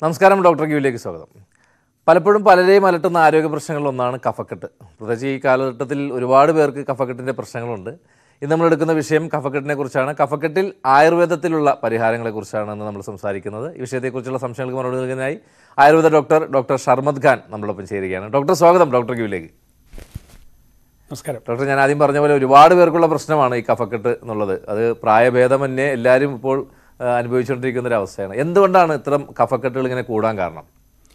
നമസ്കാരം ഡോക്ടർ ക്യൂവിലേക്ക് സ്വാഗതം പലപ്പോഴും പലരെയും അലട്ടുന്ന ആരോഗ്യ പ്രശ്നങ്ങളിലൊന്നാണ് കഫക്കെട്ട് പ്രത്യേകിച്ച് ഈ കാലഘട്ടത്തിൽ ഒരുപാട് പേർക്ക് കഫക്കെട്ടിൻ്റെ പ്രശ്നങ്ങളുണ്ട് ഇന്ന് നമ്മൾ എടുക്കുന്ന വിഷയം കഫക്കെട്ടിനെ കുറിച്ചാണ് കഫക്കെട്ടിൽ ആയുർവേദത്തിലുള്ള പരിഹാരങ്ങളെക്കുറിച്ചാണ് ഇന്ന് നമ്മൾ സംസാരിക്കുന്നത് ഈ വിഷയത്തെക്കുറിച്ചുള്ള സംശയങ്ങൾക്ക് മറുപടി നൽകുന്നതിനായി ആയുർവേദ ഡോക്ടർ ഡോക്ടർ ഷർമദ് ഖാൻ നമ്മളൊപ്പം ചേരുകയാണ് ഡോക്ടർ സ്വാഗതം ഡോക്ടർ ക്യൂവിലേക്ക് നമസ്കാരം ഡോക്ടർ ഞാൻ ആദ്യം പറഞ്ഞ പോലെ ഒരുപാട് പേർക്കുള്ള പ്രശ്നമാണ് ഈ കഫക്കെട്ട് എന്നുള്ളത് അത് പ്രായഭേദമന്യേ എല്ലാവരും ഇപ്പോൾ ആ, അനുഭവിച്ചുകൊണ്ടിരിക്കുന്ന ഒരു അവസ്ഥയാണ് എന്തുകൊണ്ടാണ് ഇത്തരം കഫക്കെട്ടുകൾ ഇങ്ങനെ കൂടാൻ കാരണം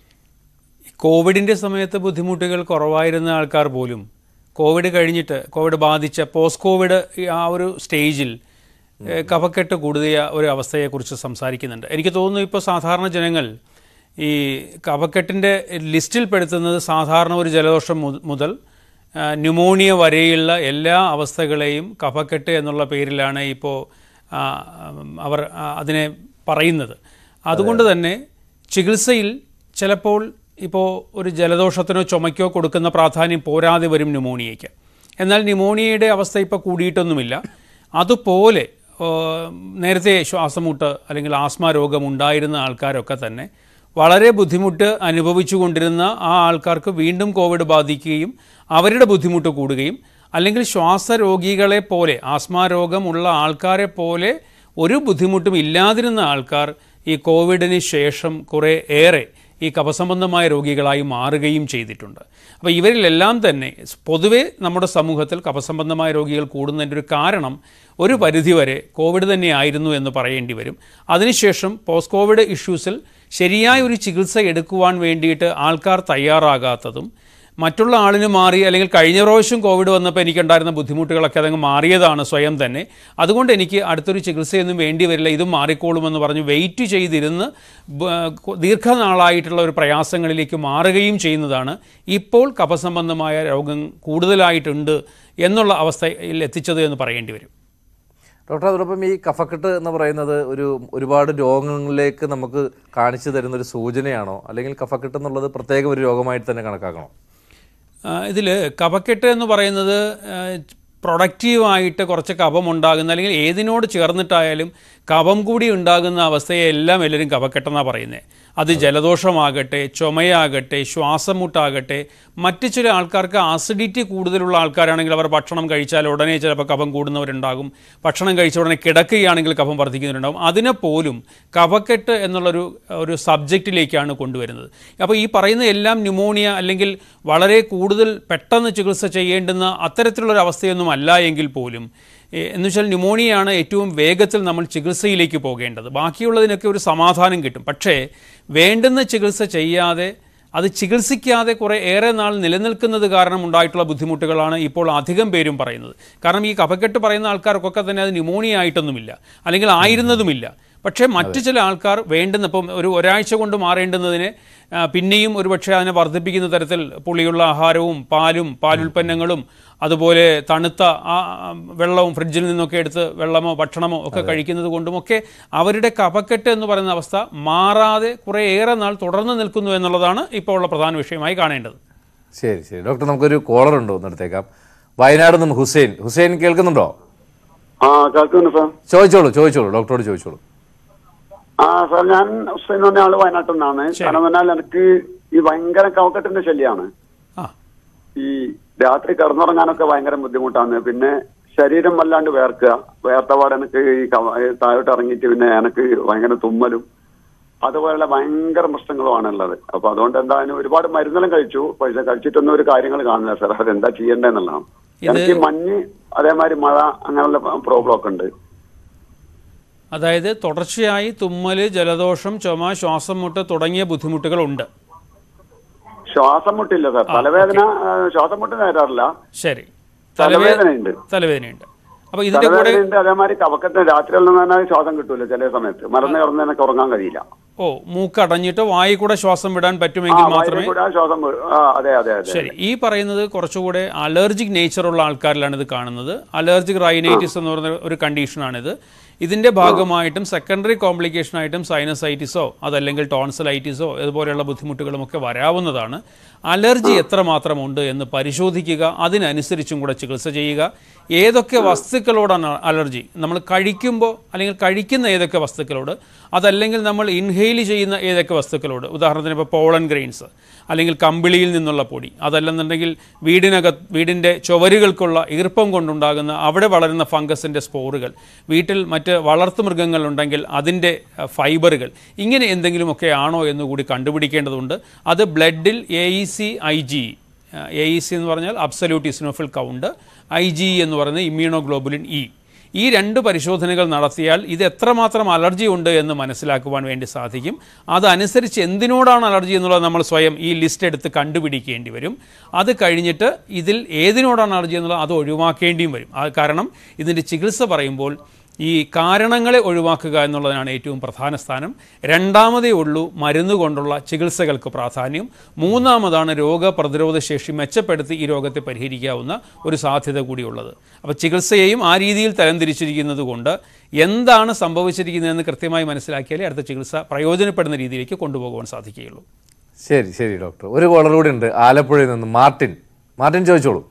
ഈ കോവിഡിൻ്റെ സമയത്ത് ബുദ്ധിമുട്ടുകൾ കുറവായിരുന്ന ആൾക്കാർ പോലും കോവിഡ് കഴിഞ്ഞിട്ട് കോവിഡ് ബാധിച്ച പോസ്റ്റ് കോവിഡ് ഈ ആ ഒരു സ്റ്റേജിൽ ഏഹ്, കഫക്കെട്ട് കൂടുതൽ ഒരു അവസ്ഥയെക്കുറിച്ച് സംസാരിക്കുന്നുണ്ട് എനിക്ക് തോന്നുന്നു ഇപ്പോൾ സാധാരണ ജനങ്ങൾ ഈ കഫക്കെട്ടിൻ്റെ ലിസ്റ്റിൽ പെടുത്തുന്നത് സാധാരണ ഒരു ജലദോഷം മു- മുതൽ ആ, ന്യൂമോണിയ വരെയുള്ള എല്ലാ അവസ്ഥകളെയും കഫക്കെട്ട് എന്നുള്ള പേരിലാണ് ഇപ്പോൾ ആ, അവർ ആ, അതിനെ പറയുന്നത് അതുകൊണ്ട് തന്നെ ചികിത്സയിൽ ചിലപ്പോൾ ഇപ്പോൾ ഒരു ജലദോഷത്തിനോ ചുമയ്ക്കോ കൊടുക്കുന്ന പ്രാധാന്യം പോരാതെ വരും ന്യൂമോണിയയ്ക്ക് എന്നാൽ ന്യൂമോണിയയുടെ അവസ്ഥ ഇപ്പോൾ കൂടിയിട്ടൊന്നുമില്ല അതുപോലെ ആ, നേരത്തെ ശ്വാസമുട്ട് അല്ലെങ്കിൽ ആസ്മ രോഗം ഉണ്ടായിരുന്ന ആൾക്കാരൊക്കെ തന്നെ വളരെ ബുദ്ധിമുട്ട് അനുഭവിച്ചു കൊണ്ടിരുന്ന ആ ആൾക്കാർക്ക് വീണ്ടും കോവിഡ് ബാധിക്കുകയും അവരുടെ ബുദ്ധിമുട്ട് കൂടുകയും അല്ലെങ്കിൽ ശ്വാസരോഗികളെ പോലെ ആസ്മ രോഗമുള്ള ആൾക്കാരെ പോലെ ഒരു ബുദ്ധിമുട്ടും ഇല്ലാതിരുന്ന ആൾക്കാർ ഈ കോവിഡിന് ശേഷം കുറേ ഏറെ ഈ കഫസംബന്ധമായ രോഗികളായി മാറുകയും ചെയ്തിട്ടുണ്ട് അപ്പോൾ ഇവരിലെല്ലാം തന്നെ പൊതുവെ നമ്മുടെ സമൂഹത്തിൽ കഫസംബന്ധമായ രോഗികൾ കൂടുന്നതിൻ്റെ ഒരു കാരണം ഒരു പരിധിവരെ കോവിഡ് തന്നെയായിരുന്നു എന്ന് പറയേണ്ടി വരും അതിനുശേഷം പോസ്റ്റ് കോവിഡ് ഇഷ്യൂസിൽ ശരിയായ ഒരു ചികിത്സ എടുക്കുവാൻ വേണ്ടിയിട്ട് ആൾക്കാർ തയ്യാറാകാത്തതും മറ്റുള്ള ആളിന് മാറി അല്ലെങ്കിൽ കഴിഞ്ഞ പ്രാവശ്യം കോവിഡ് വന്നപ്പോൾ എനിക്കുണ്ടായിരുന്ന ബുദ്ധിമുട്ടുകളൊക്കെ അതങ്ങ് മാറിയതാണ് സ്വയം തന്നെ അതുകൊണ്ട് എനിക്ക് അടുത്തൊരു ചികിത്സയൊന്നും വേണ്ടി വരില്ല ഇതും മാറിക്കോളുമെന്ന് പറഞ്ഞ് വെയിറ്റ് ചെയ്തിരുന്ന് ബ- ദീർഘനാളായിട്ടുള്ള ഒരു പ്രയാസങ്ങളിലേക്ക് മാറുകയും ചെയ്യുന്നതാണ് ഇപ്പോൾ കഫസംബന്ധമായ രോഗം കൂടുതലായിട്ടുണ്ട് എന്നുള്ള അവസ്ഥയിൽ എത്തിച്ചത് എന്ന് പറയേണ്ടി വരും ഡോക്ടർ അതോടൊപ്പം ഈ കഫക്കെട്ട് എന്ന് പറയുന്നത് ഒരു ഒരുപാട് രോഗങ്ങളിലേക്ക് നമുക്ക് കാണിച്ചു തരുന്ന ഒരു സൂചനയാണോ അല്ലെങ്കിൽ കഫക്കെട്ട് എന്നുള്ളത് പ്രത്യേക ഒരു രോഗമായിട്ട് തന്നെ കണക്കാക്കണോ ഇതിൽ കഫക്കെട്ട് എന്ന് പറയുന്നത് പ്രൊഡക്റ്റീവായിട്ട് കുറച്ച് കഫം ഉണ്ടാകുന്ന അല്ലെങ്കിൽ ഏതിനോട് ചേർന്നിട്ടായാലും കഫം കൂടി ഉണ്ടാകുന്ന അവസ്ഥയെ എല്ലാം എല്ലാവരും കഫക്കെട്ടെന്നാണ് പറയുന്നത് അത് ജലദോഷമാകട്ടെ ചുമയാകട്ടെ ശ്വാസമുട്ടാകട്ടെ മറ്റ് ചില ആൾക്കാർക്ക് ആസിഡിറ്റി കൂടുതലുള്ള ആൾക്കാരാണെങ്കിൽ അവർ ഭക്ഷണം കഴിച്ചാൽ ഉടനെ ചിലപ്പോൾ കഫം കൂടുന്നവരുണ്ടാകും ഭക്ഷണം കഴിച്ച ഉടനെ കിടക്കുകയാണെങ്കിൽ കഫം വർദ്ധിക്കുന്നവരുണ്ടാകും അതിനെ പോലും കഫക്കെട്ട് എന്നുള്ളൊരു ഒരു സബ്ജക്റ്റിലേക്കാണ് കൊണ്ടുവരുന്നത് അപ്പോൾ ഈ പറയുന്ന എല്ലാം ന്യൂമോണിയ അല്ലെങ്കിൽ വളരെ കൂടുതൽ പെട്ടെന്ന് ചികിത്സ ചെയ്യേണ്ടുന്ന അത്തരത്തിലുള്ളൊരു അവസ്ഥയൊന്നും അല്ല എങ്കിൽ പോലും ഏ, എന്ന് വെച്ചാൽ ന്യൂമോണിയയാണ് ഏറ്റവും വേഗത്തിൽ നമ്മൾ ചികിത്സയിലേക്ക് പോകേണ്ടത് ബാക്കിയുള്ളതിനൊക്കെ ഒരു സമാധാനം കിട്ടും പക്ഷേ വേണ്ടുന്ന ചികിത്സ ചെയ്യാതെ അത് ചികിത്സിക്കാതെ കുറേ ഏറെ നാൾ നിലനിൽക്കുന്നത് കാരണം ഉണ്ടായിട്ടുള്ള ബുദ്ധിമുട്ടുകളാണ് ഇപ്പോൾ അധികം പേരും പറയുന്നത് കാരണം ഈ കഫക്കെട്ട് പറയുന്ന ആൾക്കാർക്കൊക്കെ തന്നെ അത് ന്യൂമോണിയ ആയിട്ടൊന്നുമില്ല അല്ലെങ്കിൽ ആയിരുന്നതുമില്ല പക്ഷേ മറ്റു ചില ആൾക്കാർ വേണ്ടുന്ന ഇപ്പം ഒരു ഒരാഴ്ച കൊണ്ട് മാറേണ്ടുന്നതിനെ ആ, പിന്നെയും ഒരുപക്ഷെ അതിനെ വർദ്ധിപ്പിക്കുന്ന തരത്തിൽ പുളിയുള്ള ആഹാരവും പാലും പാലുൽപ്പന്നങ്ങളും അതുപോലെ തണുത്ത ആ ആ, വെള്ളവും ഫ്രിഡ്ജിൽ നിന്നൊക്കെ എടുത്ത് വെള്ളമോ ഭക്ഷണമോ ഒക്കെ കഴിക്കുന്നത് കൊണ്ടുമൊക്കെ അവരുടെ കഫക്കെട്ട് എന്ന് പറയുന്ന അവസ്ഥ മാറാതെ കുറേ ഏറെ നാൾ തുടർന്ന് നിൽക്കുന്നു എന്നുള്ളതാണ് ഇപ്പോൾ ഉള്ള പ്രധാന വിഷയമായി കാണേണ്ടത് ശരി ശരി ഡോക്ടർ നമുക്കൊരു കോളർ ഉണ്ടോ ഒന്ന് എടുത്തേക്കാം വയനാട് നിന്ന് ഹുസൈൻ ഹുസൈൻ കേൾക്കുന്നുണ്ടോ ആ കേൾക്കുന്നു സാർ ചോദിച്ചോളൂ ചോദിച്ചോളൂ ഡോക്ടറോട് ചോദിച്ചോളൂ ആ സാർ ഞാൻ ഹുസൈൻ എന്ന് പറഞ്ഞ ആള് വയനാട്ടിൽ നിന്നാണ് കാരണം എന്നാൽ എനിക്ക് ഈ ഭയങ്കര കവക്കെട്ടിന്റെ ശല്യമാണ് ആ ഈ രാത്രി കിടന്നുറങ്ങാനൊക്കെ ഭയങ്കര ബുദ്ധിമുട്ടാണ് പിന്നെ ശരീരം വല്ലാണ്ട് വേർക്കുക വേർത്തപാട് എനിക്ക് ഈ കവ- ഈ താഴോട്ട് ഇറങ്ങിയിട്ട് പിന്നെ എനിക്ക് ഭയങ്കര തുമ്മലും അതുപോലുള്ള ഭയങ്കര പ്രശ്നങ്ങളുമാണ് ഉള്ളത് അപ്പൊ അതുകൊണ്ട് എന്തായാലും ഒരുപാട് മരുന്നെല്ലാം കഴിച്ചു പക്ഷെ കഴിച്ചിട്ടൊന്നും ഒരു കാര്യങ്ങൾ കാണുന്നില്ല സാർ അതെന്താ ചെയ്യേണ്ടതെന്നുള്ളതാണ് എനിക്ക് ഈ മഞ്ഞ് അതേമാതിരി മഴ അങ്ങനെയുള്ള പ്രോബ്ലം ഒക്കെ ഉണ്ട് അതായത് തുടർച്ചയായി തുമ്മൽ ജലദോഷം ചുമ ശ്വാസം മുട്ട് തുടങ്ങിയ ബുദ്ധിമുട്ടുകളുണ്ട് ശ്വാസം മുട്ടില്ല സാർ തലവേദന ആ, ശ്വാസം മുട്ടിന് വരാറില്ല ശരി തലവേദനയുണ്ട് തലവേദനയുണ്ട് അപ്പോൾ ഇതിൻ്റെ കൂടെ തലവേദനയുണ്ട് അതേമാതിരി കവക്കത്തിന് രാത്രിയിൽ പറഞ്ഞാൽ ശ്വാസം കിട്ടൂല ചില സമയത്ത് മറന്നു കിടന്നതിനൊക്കെ ഉറങ്ങാൻ കഴിയില്ല ഓ മൂക്ക് അടഞ്ഞിട്ട് വായി കൂടെ ശ്വാസം വിടാൻ ആ പറ്റുമെങ്കിൽ വയറിൽ മാത്രമേ കൂടെ ആ ശ്വാസം വി- ആ അതെ അതെ അതെ ശരി ഈ പറയുന്നത് കുറച്ചുകൂടെ അലർജിക് നേച്ചറുള്ള ആൾക്കാരിലാണ് ഇത് കാണുന്നത് അലർജിക് റൈനൈറ്റിസ് എന്ന് പറയുന്ന ഒരു കണ്ടീഷനാണിത് ഇതിന്റെ ഭാഗമായിട്ടും സെക്കൻഡറി കോംപ്ലിക്കേഷൻ ആയിട്ടും സൈനസൈറ്റിസോ അതല്ലെങ്കിൽ ടോൺസലൈറ്റിസോ ഇതുപോലെയുള്ള ബുദ്ധിമുട്ടുകളും ഒക്കെ വരാവുന്നതാണ് അലർജി എത്രമാത്രമുണ്ട് എന്ന് പരിശോധിക്കുക അതിനനുസരിച്ചും കൂടെ ചികിത്സ ചെയ്യുക ഏതൊക്കെ വസ്തുക്കളോടാണ് അലർജി നമ്മൾ കഴിക്കുമ്പോൾ അല്ലെങ്കിൽ കഴിക്കുന്ന ഏതൊക്കെ വസ്തുക്കളോട് അതല്ലെങ്കിൽ നമ്മൾ ഇൻഹെയിൽ ഇൻഹെയിൽ ചെയ്യുന്ന ഏതൊക്കെ വസ്തുക്കളോട് ഉദാഹരണത്തിന് ഇപ്പോൾ പോളൻ ഗ്രെയിൻസ് അല്ലെങ്കിൽ കമ്പിളിയിൽ നിന്നുള്ള പൊടി അതല്ലെന്നുണ്ടെങ്കിൽ വീടിനകത്ത് വീടിൻ്റെ ചുവരുകൾക്കുള്ള ഈർപ്പം കൊണ്ടുണ്ടാകുന്ന അവിടെ വളരുന്ന ഫംഗസിൻ്റെ സ്പോറുകൾ വീട്ടിൽ മറ്റ് വളർത്തുമൃഗങ്ങളുണ്ടെങ്കിൽ അതിൻ്റെ അഹ്, ഫൈബറുകൾ ഇങ്ങനെ എന്തെങ്കിലുമൊക്കെ ആണോ എന്നുകൂടി കണ്ടുപിടിക്കേണ്ടതുണ്ട് അത് ബ്ലഡിൽ A E C I G A E C എന്ന് പറഞ്ഞാൽ absolute eosinophil count I G എന്ന് പറയുന്നത് ഇമ്മ്യൂണോഗ്ലോബുലിൻ ഇ ഈ രണ്ട് പരിശോധനകൾ നടത്തിയാൽ ഇത് എത്രമാത്രം അലർജി ഉണ്ട് എന്ന് മനസ്സിലാക്കുവാൻ വേണ്ടി സാധിക്കും അതനുസരിച്ച് എന്തിനോടാണ് അലർജി എന്നുള്ളത് നമ്മൾ സ്വയം ഈ ലിസ്റ്റ് എടുത്ത് കണ്ടുപിടിക്കേണ്ടി വരും അത് കഴിഞ്ഞിട്ട് ഇതിൽ ഏതിനോടാണ് അലർജി എന്നുള്ളത് അത് ഒഴിവാക്കേണ്ടിയും വരും അത് കാരണം ഇതിൻ്റെ ചികിത്സ പറയുമ്പോൾ ഈ കാരണങ്ങളെ ഒഴിവാക്കുക എന്നുള്ളതിനാണ് ഏറ്റവും പ്രധാന സ്ഥാനം രണ്ടാമതേ ഉള്ളൂ മരുന്ന് കൊണ്ടുള്ള ചികിത്സകൾക്ക് പ്രാധാന്യം മൂന്നാമതാണ് രോഗപ്രതിരോധ ശേഷി മെച്ചപ്പെടുത്തി ഈ രോഗത്തെ പരിഹരിക്കാവുന്ന ഒരു സാധ്യത കൂടിയുള്ളത് അപ്പോൾ ചികിത്സയെയും ആ രീതിയിൽ തരംതിരിച്ചിരിക്കുന്നത് കൊണ്ട് എന്താണ് സംഭവിച്ചിരിക്കുന്നതെന്ന് കൃത്യമായി മനസ്സിലാക്കിയാലേ അടുത്ത ചികിത്സ പ്രയോജനപ്പെടുന്ന രീതിയിലേക്ക് കൊണ്ടുപോകുവാൻ സാധിക്കുകയുള്ളൂ ശരി ശരി ഡോക്ടർ ഒരു കോളർ കൂടി ഉണ്ട് ആലപ്പുഴയിൽ നിന്ന് മാർട്ടിൻ മാർട്ടിൻ ചോദിച്ചോളൂ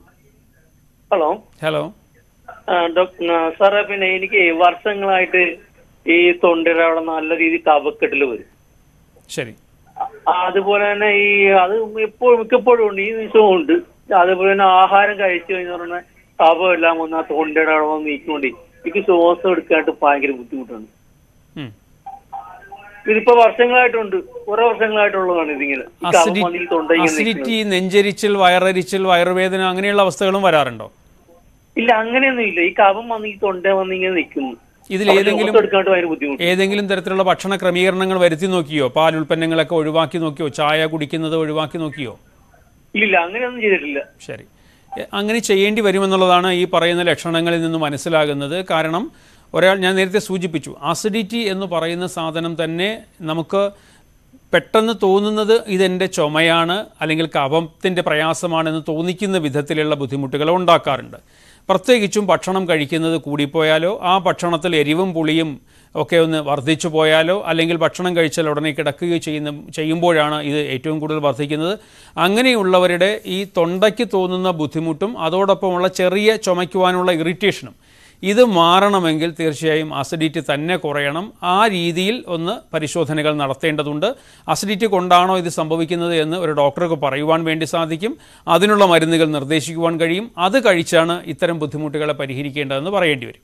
ഹലോ ഹലോ ആ, ഡോക്ടർ ആ, സാറേ പിന്നെ എനിക്ക് വർഷങ്ങളായിട്ട് ഈ തൊണ്ടയുടെ അവിടെ നല്ല രീതിയിൽ കഫക്കെട്ടിൽ വരും ശരി ആ, അതുപോലെ തന്നെ ഈ അത് എപ്പോഴും മിക്കപ്പോഴും ഉണ്ട് ഈ നിമിഷവും ഉണ്ട് അതുപോലെ തന്നെ ആഹാരം കഴിച്ചു കഴിഞ്ഞ പറഞ്ഞാൽ കഫം എല്ലാം വന്ന് ആ തൊണ്ടയുടെ അവിടെ വന്ന് നീക്കിക്കൊണ്ട് എനിക്ക് ശ്വാസം എടുക്കാനായിട്ട് ഭയങ്കര ബുദ്ധിമുട്ടാണ് ഉം. ഇതിപ്പോ വർഷങ്ങളായിട്ടുണ്ട് കുറെ വർഷങ്ങളായിട്ടുള്ളതാണ് ഇതിങ്ങനെ ഈ കഫം വന്ന് ഈ തൊണ്ട ഇങ്ങനെ നിൽക്കുന്നത്. അസിഡിറ്റി നെഞ്ചരിച്ചിൽ വയറരിച്ചിൽ വയറുവേദന അങ്ങനെയുള്ള അവസ്ഥകളും വരാറുണ്ടോ ഇല്ല അങ്ങനെയൊന്നും ഇല്ല ഈ കഫം വന്ന് ഈ തൊണ്ട വന്ന് ഇങ്ങനെ നിൽക്കുന്നു ഇതിൽ അപ്പൊ ഏതെങ്കിലും ശ്വാസം എടുക്കാനായിട്ട് ഭയങ്കര ബുദ്ധിമുട്ട് ഏതെങ്കിലും തരത്തിലുള്ള ഭക്ഷണ ക്രമീകരണങ്ങൾ വരുത്തി നോക്കിയോ പാൽ ഉൽപ്പന്നങ്ങളൊക്കെ ഒഴിവാക്കി നോക്കിയോ ചായ കുടിക്കുന്നത് ഒഴിവാക്കി നോക്കിയോ ഇല്ല അങ്ങനെയൊന്നും ചെയ്തിട്ടില്ല ശരി എ, അങ്ങനെ ചെയ്യേണ്ടി വരുമെന്നുള്ളതാണ് ഈ പറയുന്ന ലക്ഷണങ്ങളിൽ നിന്ന് മനസ്സിലാകുന്നത് കാരണം ഒരാൾ ഞാൻ നേരത്തെ സൂചിപ്പിച്ചു അസിഡിറ്റി എന്ന് പറയുന്ന സാധനം തന്നെ നമുക്ക് പെട്ടെന്ന് തോന്നുന്നത് ഇതെൻ്റെ ചുമയാണ് അല്ലെങ്കിൽ കഫത്തിൻ്റെ പ്രയാസമാണെന്ന് തോന്നിക്കുന്ന വിധത്തിലുള്ള ബുദ്ധിമുട്ടുകൾ ഉണ്ടാക്കാറുണ്ട് പ്രത്യേകിച്ചും ഭക്ഷണം കഴിക്കുന്നത് കൂടിപ്പോയാലോ ആ ഭക്ഷണത്തിൽ എരിവും പുളിയും ഒക്കെ ഒന്ന് വർദ്ധിച്ചു പോയാലോ അല്ലെങ്കിൽ ഭക്ഷണം കഴിച്ചാൽ ഉടനെ കിടക്കുകയോ ചെയ്യുന്ന ചെയ്യുമ്പോഴാണ് ഇത് ഏറ്റവും കൂടുതൽ വർദ്ധിക്കുന്നത് അങ്ങനെയുള്ളവരുടെ ഈ തൊണ്ടയ്ക്ക് തോന്നുന്ന ബുദ്ധിമുട്ടും അതോടൊപ്പമുള്ള ചെറിയ ചുമയ്ക്കുവാനുള്ള ഇറിറ്റേഷനും ഇത് മാറണമെങ്കിൽ തീർച്ചയായും അസിഡിറ്റി തന്നെ കുറയണം ആ രീതിയിൽ ഒന്ന് പരിശോധനകൾ നടത്തേണ്ടതുണ്ട് അസിഡിറ്റി കൊണ്ടാണോ ഇത് സംഭവിക്കുന്നത് എന്ന് ഒരു ഡോക്ടർക്ക് പറയുവാൻ വേണ്ടി സാധിക്കും അതിനുള്ള മരുന്നുകൾ നിർദ്ദേശിക്കുവാൻ കഴിയും അത് കഴിച്ചാണ് ഇത്തരം ബുദ്ധിമുട്ടുകളെ പരിഹരിക്കേണ്ടതെന്ന് പറയേണ്ടി വരും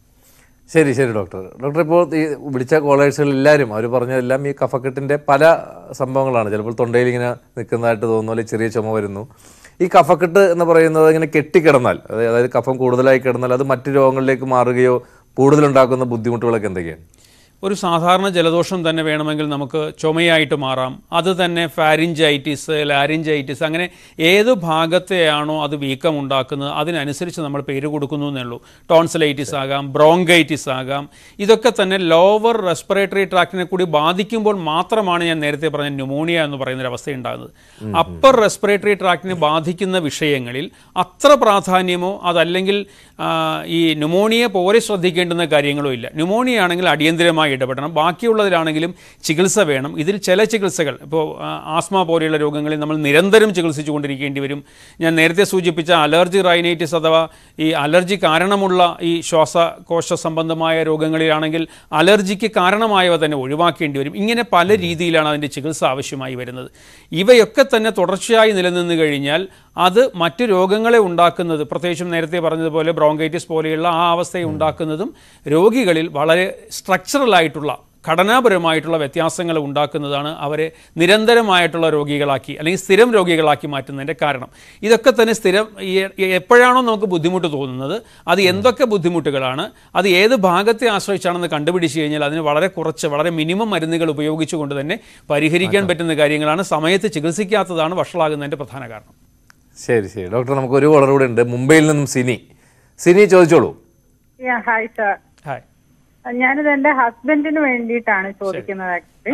ശരി ശരി ഡോക്ടർ ഡോക്ടർ ഇപ്പോൾ ഈ വിളിച്ച കോളേഴ്സുകൾ എല്ലാവരും അവർ പറഞ്ഞതെല്ലാം ഈ കഫക്കെട്ടിൻ്റെ പല സംഭവങ്ങളാണ് ചിലപ്പോൾ തൊണ്ടയിൽ ഇങ്ങനെ നിൽക്കുന്നതായിട്ട് തോന്നുന്നു അല്ലെങ്കിൽ ചെറിയ ചുമ വരുന്നു ഈ കഫക്കെട്ട് എന്ന് പറയുന്നത് ഇങ്ങനെ കെട്ടിക്കിടന്നാൽ അതായത് അതായത് കഫം കൂടുതലായി കിടന്നാൽ അത് മറ്റു രോഗങ്ങളിലേക്ക് മാറുകയോ കൂടുതലുണ്ടാക്കുന്ന ബുദ്ധിമുട്ടുകളൊക്കെ എന്തൊക്കെയാണ് ഒരു സാധാരണ ജലദോഷം തന്നെ വേണമെങ്കിൽ നമുക്ക് ചുമയായിട്ട് മാറാം അത് തന്നെ ഫാരിഞ്ചൈറ്റിസ് ലാരിഞ്ചൈറ്റിസ് അങ്ങനെ ഏത് ഭാഗത്തെയാണോ അത് വീക്കം ഉണ്ടാക്കുന്നത് അതിനനുസരിച്ച് നമ്മൾ പേര് കൊടുക്കുന്നു എന്നേ ഉള്ളൂ ടോൺസിലൈറ്റിസ് ആകാം ബ്രോങ്കൈറ്റിസ് ആകാം ഇതൊക്കെ തന്നെ ലോവർ റെസ്പിറേറ്ററി ട്രാക്റ്റിനെ കൂടി ബാധിക്കുമ്പോൾ മാത്രമാണ് ഞാൻ നേരത്തെ പറഞ്ഞ ന്യൂമോണിയ എന്ന് പറയുന്ന ഒരു അവസ്ഥ ഉണ്ടാകുന്നത് അപ്പർ റെസ്പിറേറ്ററി ട്രാക്റ്റിനെ ബാധിക്കുന്ന വിഷയങ്ങളിൽ അത്ര പ്രാധാന്യമോ അതല്ലെങ്കിൽ ആ, ഈ ന്യൂമോണിയ പോലെ ശ്രദ്ധിക്കേണ്ടുന്ന കാര്യങ്ങളോ ഇല്ല ന്യൂമോണിയ ആണെങ്കിൽ അടിയന്തിരമായി ഇടപെടണം ബാക്കിയുള്ളതിലാണെങ്കിലും ചികിത്സ വേണം ഇതിൽ ചില ചികിത്സകൾ ഇപ്പോൾ ആ, ആസ്മ പോലെയുള്ള രോഗങ്ങളിൽ നമ്മൾ നിരന്തരം ചികിത്സിച്ചു കൊണ്ടിരിക്കേണ്ടി വരും ഞാൻ നേരത്തെ സൂചിപ്പിച്ച അലർജി റൈനൈറ്റിസ് അഥവാ ഈ അലർജി കാരണമുള്ള ഈ ശ്വാസകോശ സംബന്ധമായ രോഗങ്ങളിലാണെങ്കിൽ അലർജിക്ക് കാരണമായവ തന്നെ ഒഴിവാക്കേണ്ടി വരും ഇങ്ങനെ പല രീതിയിലാണ് അതിൻ്റെ ചികിത്സ ആവശ്യമായി വരുന്നത് ഇവയൊക്കെ തന്നെ തുടർച്ചയായി നിലനിന്ന് കഴിഞ്ഞാൽ അത് മറ്റു രോഗങ്ങളെ ഉണ്ടാക്കുന്നത് പ്രത്യേകിച്ചും നേരത്തെ പറഞ്ഞതുപോലെ ബ്രോങ്കൈറ്റിസ് പോലെയുള്ള ആ അവസ്ഥയെ ഉണ്ടാക്കുന്നതും രോഗികളിൽ വളരെ സ്ട്രക്ചറൽ ആയിട്ടുള്ള ഘടനാപരമായിട്ടുള്ള വ്യത്യാസങ്ങൾ ഉണ്ടാക്കുന്നതാണ് അവരെ നിരന്തരമായിട്ടുള്ള രോഗികളാക്കി അല്ലെങ്കിൽ സ്ഥിരം രോഗികളാക്കി മാറ്റുന്നതിൻ്റെ കാരണം ഇതൊക്കെ തന്നെ സ്ഥിരം ഈ- ഈ എപ്പോഴാണോ നമുക്ക് ബുദ്ധിമുട്ട് തോന്നുന്നത് അത് എന്തൊക്കെ ബുദ്ധിമുട്ടുകളാണ് അത് ഏത് ഭാഗത്തെ ആശ്രയിച്ചാണെന്ന് കണ്ടുപിടിച്ച് കഴിഞ്ഞാൽ അതിന് വളരെ കുറച്ച് വളരെ മിനിമം മരുന്നുകൾ ഉപയോഗിച്ചുകൊണ്ട് തന്നെ പരിഹരിക്കാൻ പറ്റുന്ന കാര്യങ്ങളാണ് സമയത്ത് ചികിത്സിക്കാത്തതാണ് വഷളാകുന്നതിൻ്റെ പ്രധാന കാരണം ശരി ശരി ഡോക്ടർ നമുക്ക് ഒരു കോളർ കൂടെ ഉണ്ട് മുംബൈയിൽ നിന്നും സിനി സിനി ചോദിച്ചോളൂ ഹായ് സാർ ഹായ് ഞാനിത് എന്റെ ഹസ്ബൻഡിന് വേണ്ടിയിട്ടാണ് ചോദിക്കുന്നത് ആക്ച്വലി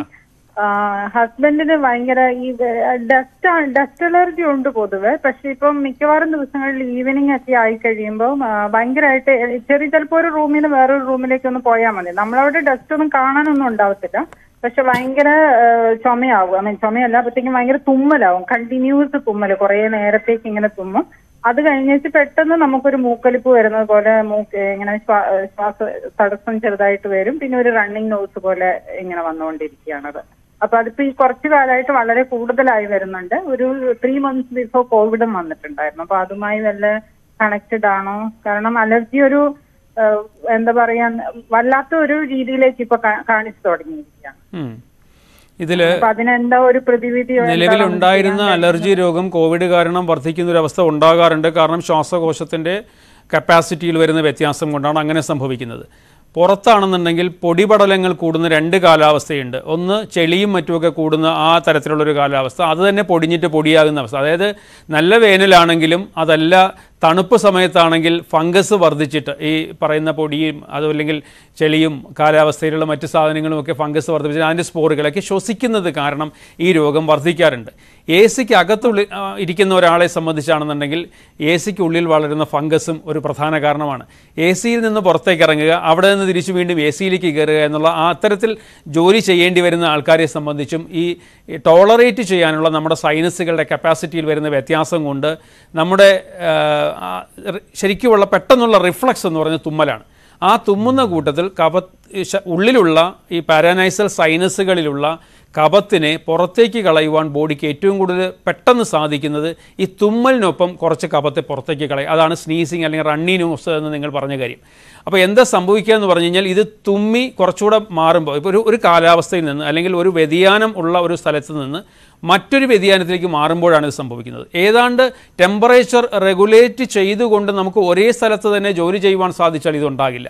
ഹസ്ബൻഡിന് ഭയങ്കര ഈ ഡസ്റ്റ് ഡസ്റ്റ് അലർജി ഉണ്ട് പൊതുവെ പക്ഷെ ഇപ്പം മിക്കവാറും ദിവസങ്ങളിൽ ഈവനിങ് ഒക്കെ ആയി കഴിയുമ്പോൾ ഭയങ്കരമായിട്ട് ചെറിയ ചിലപ്പോൾ ഒരു റൂമിൽ നിന്ന് വേറൊരു റൂമിലേക്ക് ഒന്ന് പോയാൽ മതി നമ്മളവിടെ ഡസ്റ്റ് ഒന്നും കാണാനൊന്നും ഉണ്ടാവത്തില്ല പക്ഷെ ഭയങ്കര ആ, ചുമയാവും ഐ മീൻ ചുമയല്ല അപ്പോഴത്തേക്കും ഭയങ്കര തുമ്മലാവും കണ്ടിന്യൂസ് തുമ്മല് കുറെ നേരത്തേക്ക് ഇങ്ങനെ തുമ്മും അത് കഴിഞ്ഞിട്ട് പെട്ടെന്ന് നമുക്കൊരു മൂക്കലിപ്പ് വരുന്നത് പോലെ മൂക്ക് ഇങ്ങനെ ശ്വാ- ശ്വാസ തടസ്സം ചെറുതായിട്ട് വരും പിന്നെ ഒരു റണ്ണിങ് നോസ് പോലെ ഇങ്ങനെ വന്നുകൊണ്ടിരിക്കുകയാണത് അപ്പൊ അതിപ്പോ ഈ കുറച്ചു കാലമായിട്ട് വളരെ കൂടുതലായി വരുന്നുണ്ട് ഒരു ത്രീ മന്ത്സ് ബിഫോർ കോവിഡും വന്നിട്ടുണ്ടായിരുന്നു അപ്പൊ അതുമായി വല്ല കണക്റ്റഡ് ആണോ കാരണം അലർജി ഒരു ഏഹ്, എന്താ പറയാ വല്ലാത്ത ഒരു രീതിയിലേക്ക് ഇപ്പൊ കാ- കാണിച്ചു തുടങ്ങിയിരിക്കുകയാണ് ഉം. ഇതില് അപ്പൊ അതിനെന്താ ഒരു പ്രതിവിധിയോ എന്താ നമുക്ക് നിലവിലുണ്ടായിരുന്ന ചെയ്യാൻ അലർജി രോഗം കോവിഡ് കാരണം വർദ്ധിക്കുന്ന ഒരു അവസ്ഥ ഉണ്ടാകാറുണ്ട് കാരണം ശ്വാസകോശത്തിന്റെ കപ്പാസിറ്റിയിൽ വരുന്ന വ്യത്യാസം കൊണ്ടാണ് അങ്ങനെ സംഭവിക്കുന്നത് പുറത്താണെന്നുണ്ടെങ്കിൽ പൊടിപടലങ്ങൾ കൂടുന്ന രണ്ട് കാലാവസ്ഥയുണ്ട് ഒന്ന് ചെളിയും മറ്റുമൊക്കെ കൂടുന്ന ആ തരത്തിലുള്ളൊരു കാലാവസ്ഥ അത് തന്നെ പൊടിഞ്ഞിട്ട് പൊടിയാകുന്ന അവസ്ഥ അതായത് നല്ല വേനലാണെങ്കിലും അതല്ല തണുപ്പ് സമയത്താണെങ്കിൽ ഫംഗസ് വർദ്ധിച്ചിട്ട് ഈ പറയുന്ന പൊടിയും അതല്ലെങ്കിൽ ചെളിയും കാലാവസ്ഥയിലുള്ള മറ്റു സാധനങ്ങളും ഒക്കെ ഫംഗസ് വർദ്ധിപ്പിച്ച് അതിൻ്റെ സ്പോറുകളൊക്കെ ശ്വസിക്കുന്നത് കാരണം ഈ രോഗം വർദ്ധിക്കാറുണ്ട് എ സിക്ക് അകത്തുള്ളിൽ ആ, ഇരിക്കുന്ന ഒരാളെ സംബന്ധിച്ചാണെന്നുണ്ടെങ്കിൽ എ സിക്ക് ഉള്ളിൽ വളരുന്ന ഫംഗസും ഒരു പ്രധാന കാരണമാണ് എ സിയിൽ നിന്ന് പുറത്തേക്ക് ഇറങ്ങുക അവിടെ നിന്ന് തിരിച്ചു വീണ്ടും എ സിയിലേക്ക് കയറുക എന്നുള്ള ആ അത്തരത്തിൽ ജോലി ചെയ്യേണ്ടി വരുന്ന ആൾക്കാരെ സംബന്ധിച്ചും ഈ ടോളറേറ്റ് ചെയ്യാനുള്ള നമ്മുടെ സൈനസുകളുടെ കപ്പാസിറ്റിയിൽ വരുന്ന വ്യത്യാസം കൊണ്ട് നമ്മുടെ ആ, ആ, റി- ശരിക്കുമുള്ള പെട്ടെന്നുള്ള റിഫ്ലക്സ് എന്ന് പറയുന്നത് തുമ്മലാണ് ആ തുമ്മുന്ന കൂട്ടത്തിൽ കഫ ശ- ഉള്ളിലുള്ള ഈ പാരാനൈസൽ സൈനസുകളിലുള്ള കഫത്തിനെ പുറത്തേക്ക് കളയുവാൻ ബോഡിക്ക് ഏറ്റവും കൂടുതൽ പെട്ടെന്ന് സാധിക്കുന്നത് ഈ തുമ്മലിനൊപ്പം കുറച്ച് കഫത്തെ പുറത്തേക്ക് കളയും അതാണ് സ്നീസിങ് അല്ലെങ്കിൽ റണ്ണി ന്യൂസ് എന്ന് നിങ്ങൾ പറഞ്ഞ കാര്യം അപ്പോൾ എന്താ സംഭവിക്കുക എന്ന് പറഞ്ഞു കഴിഞ്ഞാൽ ഇത് തുമ്മി കുറച്ചുകൂടെ മാറുമ്പോൾ ഇപ്പോൾ ഒരു ഒരു കാലാവസ്ഥയിൽ നിന്ന് അല്ലെങ്കിൽ ഒരു വ്യതിയാനം ഉള്ള ഒരു സ്ഥലത്ത് നിന്ന് മറ്റൊരു വ്യതിയാനത്തിലേക്ക് മാറുമ്പോഴാണ് ഇത് സംഭവിക്കുന്നത് ഏതാണ്ട് ടെമ്പറേച്ചർ റെഗുലേറ്റ് ചെയ്തുകൊണ്ട് നമുക്ക് ഒരേ സ്ഥലത്ത് തന്നെ ജോലി ചെയ്യുവാൻ സാധിച്ചാൽ ഇതുണ്ടാകില്ല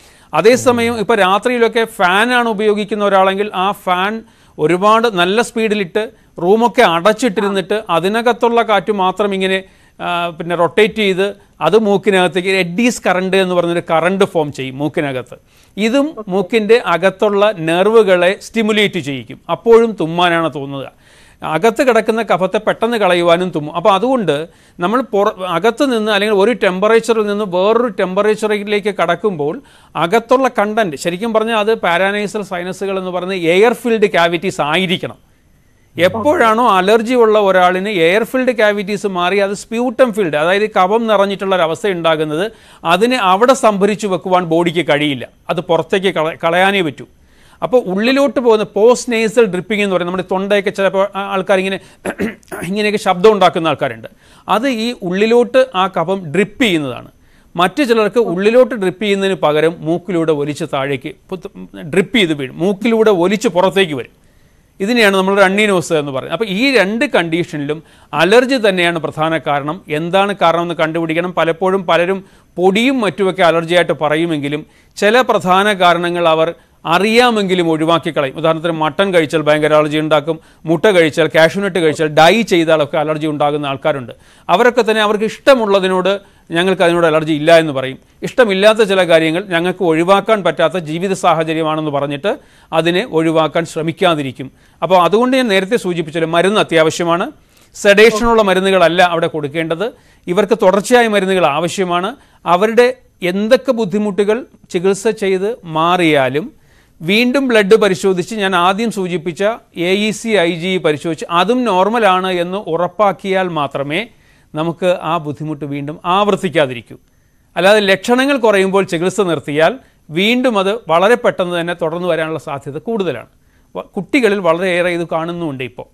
അതേസമയം ഇപ്പോൾ രാത്രിയിലൊക്കെ ഫാനാണ് ഉപയോഗിക്കുന്ന ഒരാളെങ്കിൽ ആ ഫാൻ ഒരുപാട് നല്ല സ്പീഡിലിട്ട് റൂമൊക്കെ അടച്ചിട്ടിരുന്നിട്ട് അതിനകത്തുള്ള കാറ്റ് മാത്രം ഇങ്ങനെ ആ, പിന്നെ റൊട്ടേറ്റ് ചെയ്ത് അത് മൂക്കിനകത്തേക്ക് എഡീസ് കറണ്ട് എന്ന് പറഞ്ഞൊരു കറണ്ട് ഫോം ചെയ്യും മൂക്കിനകത്ത് ഇതും മൂക്കിൻ്റെ അകത്തുള്ള നെർവുകളെ സ്റ്റിമുലേറ്റ് ചെയ്യിക്കും അപ്പോഴും തുമ്മാനാണ് തോന്നുക അകത്ത് കിടക്കുന്ന കഫത്തെ പെട്ടെന്ന് കളയുവാനും തുമ്മും അപ്പോൾ അതുകൊണ്ട് നമ്മൾ പുറ അകത്ത് നിന്ന് അല്ലെങ്കിൽ ഒരു ടെമ്പറേച്ചറിൽ നിന്ന് വേറൊരു ടെമ്പറേച്ചറിലേക്ക് കടക്കുമ്പോൾ അകത്തുള്ള കണ്ടന്റ് ശരിക്കും പറഞ്ഞാൽ അത് പാരാനൈസൽ സൈനസുകൾ എന്ന് പറയുന്ന എയർ ഫിൽഡ് ക്യാവിറ്റീസ് ആയിരിക്കണം എപ്പോഴാണോ അലർജി ഉള്ള ഒരാളിന് എയർ ഫിൽഡ് ക്യാവിറ്റീസ് മാറി അത് സ്പ്യൂട്ടം ഫിൽഡ് അതായത് കഫം നിറഞ്ഞിട്ടുള്ള ഒരു അവസ്ഥ ഉണ്ടാകുന്നത് അതിനെ അവിടെ സംഭരിച്ചു വെക്കുവാൻ ബോഡിക്ക് കഴിയില്ല അത് പുറത്തേക്ക് കള കളയാനേ പറ്റൂ അപ്പോൾ ഉള്ളിലോട്ട് പോകുന്ന പോസ്റ്റ് നേസൽ ഡ്രിപ്പിംഗ് എന്ന് പറയുന്നത് നമ്മുടെ തൊണ്ടയൊക്കെ ചിലപ്പോൾ ആ- ആൾക്കാർ ഇങ്ങനെ ഇങ്ങനെയൊക്കെ ശബ്ദം ഉണ്ടാക്കുന്ന ആൾക്കാരുണ്ട് അത് ഈ ഉള്ളിലോട്ട് ആ കഫം ഡ്രിപ്പ് ചെയ്യുന്നതാണ് മറ്റു ചിലർക്ക് ഉള്ളിലോട്ട് ഡ്രിപ്പ് ചെയ്യുന്നതിന് പകരം മൂക്കിലൂടെ ഒലിച്ച് താഴേക്ക് ഡ്രിപ്പ് ചെയ്ത് വീഴും മൂക്കിലൂടെ ഒലിച്ച് പുറത്തേക്ക് വരും ഇതിനെയാണ് നമ്മൾ റണ്ണിനോസ് എന്ന് പറയുന്നത് അപ്പോൾ ഈ രണ്ട് കണ്ടീഷനിലും അലർജി തന്നെയാണ് പ്രധാന കാരണം എന്താണ് കാരണം എന്ന് കണ്ടുപിടിക്കണം പലപ്പോഴും പലരും പൊടിയും മറ്റുമൊക്കെ അലർജിയായിട്ട് പറയുമെങ്കിലും ചില പ്രധാന കാരണങ്ങൾ അവർ അറിയാമെങ്കിലും ഒഴിവാക്കി കളയും ഉദാഹരണത്തിന് മട്ടൺ കഴിച്ചാൽ ഭയങ്കര അലർജി ഉണ്ടാക്കും മുട്ട കഴിച്ചാൽ കാഷ്യൂനട്ട് കഴിച്ചാൽ ഡൈ ചെയ്താലൊക്കെ അലർജി ഉണ്ടാകുന്ന ആൾക്കാരുണ്ട് അവരൊക്കെ തന്നെ അവർക്ക് ഇഷ്ടമുള്ളതിനോട് ഞങ്ങൾക്ക് അതിനോട് അലർജി ഇല്ല എന്ന് പറയും ഇഷ്ടമില്ലാത്ത ചില കാര്യങ്ങൾ ഞങ്ങൾക്ക് ഒഴിവാക്കാൻ പറ്റാത്ത ജീവിത സാഹചര്യമാണെന്ന് പറഞ്ഞിട്ട് അതിനെ ഒഴിവാക്കാൻ ശ്രമിക്കാതിരിക്കും അപ്പോൾ അതുകൊണ്ട് ഞാൻ നേരത്തെ സൂചിപ്പിച്ചല്ലോ മരുന്ന് അത്യാവശ്യമാണ് സെഡേഷനുള്ള മരുന്നുകളല്ല അവിടെ കൊടുക്കേണ്ടത് ഇവർക്ക് തുടർച്ചയായ മരുന്നുകൾ ആവശ്യമാണ് അവരുടെ എന്തൊക്കെ ബുദ്ധിമുട്ടുകൾ ചികിത്സ ചെയ്ത് മാറിയാലും വീണ്ടും ബ്ലഡ് പരിശോധിച്ച് ഞാൻ ആദ്യം സൂചിപ്പിച്ച A E C I G പരിശോധിച്ച് അതും നോർമലാണ് എന്ന് ഉറപ്പാക്കിയാൽ മാത്രമേ നമുക്ക് ആ ബുദ്ധിമുട്ട് വീണ്ടും ആവർത്തിക്കാതിരിക്കൂ അല്ലാതെ ലക്ഷണങ്ങൾ കുറയുമ്പോൾ ചികിത്സ നിർത്തിയാൽ വീണ്ടും അത് വളരെ പെട്ടെന്ന് തന്നെ തുടർന്നു വരാനുള്ള സാധ്യത കൂടുതലാണ് വ- കുട്ടികളിൽ വളരെയേറെ ഇത് കാണുന്നുമുണ്ട് ഇപ്പോൾ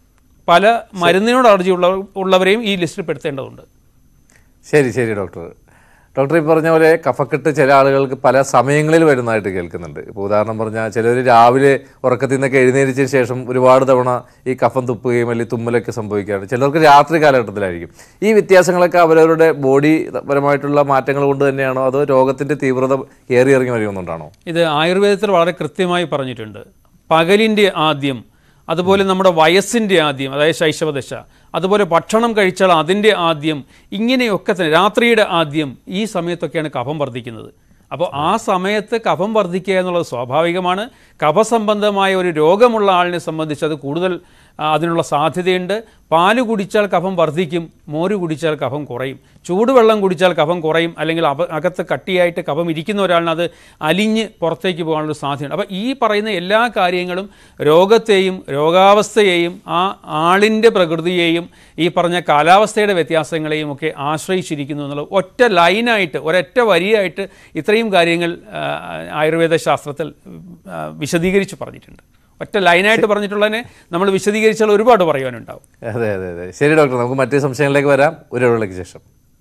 പല മരുന്നിനോട് അലർജി ഉള്ള ഉള്ളവരെയും ഈ ലിസ്റ്റിൽ പെടുത്തേണ്ടതുണ്ട് ശരി ശരി ഡോക്ടർ ഡോക്ടർ ഈ പറഞ്ഞ പോലെ കഫക്കെട്ട് ചില ആളുകൾക്ക് പല സമയങ്ങളിൽ വരുന്നതായിട്ട് കേൾക്കുന്നുണ്ട് ഇപ്പോൾ ഉദാഹരണം പറഞ്ഞാൽ ചിലർ രാവിലെ ഉറക്കത്തിൽ നിന്നൊക്കെ എഴുന്നേരിച്ചതിന് ശേഷം ഒരുപാട് തവണ ഈ കഫം തുപ്പുകയും അല്ലെങ്കിൽ തുമ്മലൊക്കെ സംഭവിക്കുകയാണ് ചിലർക്ക് രാത്രി കാലഘട്ടത്തിലായിരിക്കും ഈ വ്യത്യാസങ്ങളൊക്കെ അവരവരുടെ ബോഡി പരമായിട്ടുള്ള മാറ്റങ്ങൾ കൊണ്ട് തന്നെയാണോ അതോ രോഗത്തിന്റെ തീവ്രത കയറി ഇറങ്ങി വരുന്നുണ്ടാണോ ഇത് ആയുർവേദത്തിൽ വളരെ കൃത്യമായി പറഞ്ഞിട്ടുണ്ട് പകലിൻ്റെ ആദ്യം അതുപോലെ നമ്മുടെ വയസ്സിൻ്റെ ആദ്യം അതായത് ശൈശവദശ അതുപോലെ ഭക്ഷണം കഴിച്ചാൽ അതിൻ്റെ ആദ്യം ഇങ്ങനെയൊക്കെ തന്നെ രാത്രിയുടെ ആദ്യം ഈ സമയത്തൊക്കെയാണ് കഫം വർദ്ധിക്കുന്നത് അപ്പോൾ ആ സമയത്ത് കഫം വർദ്ധിക്കുക എന്നുള്ളത് സ്വാഭാവികമാണ് കഫസംബന്ധമായ ഒരു രോഗമുള്ള ആളിനെ സംബന്ധിച്ച് അത് കൂടുതൽ ആ, അതിനുള്ള സാധ്യതയുണ്ട് പാല് കുടിച്ചാൽ കഫം വർദ്ധിക്കും മോര് കുടിച്ചാൽ കഫം കുറയും ചൂടുവെള്ളം കുടിച്ചാൽ കഫം കുറയും അല്ലെങ്കിൽ അപ അകത്ത് കട്ടിയായിട്ട് കഫം ഇരിക്കുന്ന ഒരാളിന് അത് അലിഞ്ഞ് പുറത്തേക്ക് പോകാനുള്ള സാധ്യതയുണ്ട് അപ്പോൾ ഈ പറയുന്ന എല്ലാ കാര്യങ്ങളും രോഗത്തെയും രോഗാവസ്ഥയെയും ആ ആളിൻ്റെ പ്രകൃതിയെയും ഈ പറഞ്ഞ കാലാവസ്ഥയുടെ വ്യത്യാസങ്ങളെയും ഒക്കെ ആശ്രയിച്ചിരിക്കുന്നു എന്നുള്ളത് ഒറ്റ ലൈനായിട്ട് ഒരൊറ്റ വരിയായിട്ട് ഇത്രയും കാര്യങ്ങൾ ആ, ആയുർവേദ ശാസ്ത്രത്തിൽ ആ, വിശദീകരിച്ച് പറഞ്ഞിട്ടുണ്ട് ഒറ്റ ലൈനായിട്ട് പറഞ്ഞിട്ടുള്ളതിനെ നമ്മൾ വിശദീകരിച്ചാൽ ഒരുപാട് പറയാനുണ്ടാവും അതെ അതെ അതെ ശരി ഡോക്ടർ നമുക്ക് മറ്റു സംശയങ്ങളിലേക്ക് വരാം ഒരു ഇടവേളയ്ക്ക് ശേഷം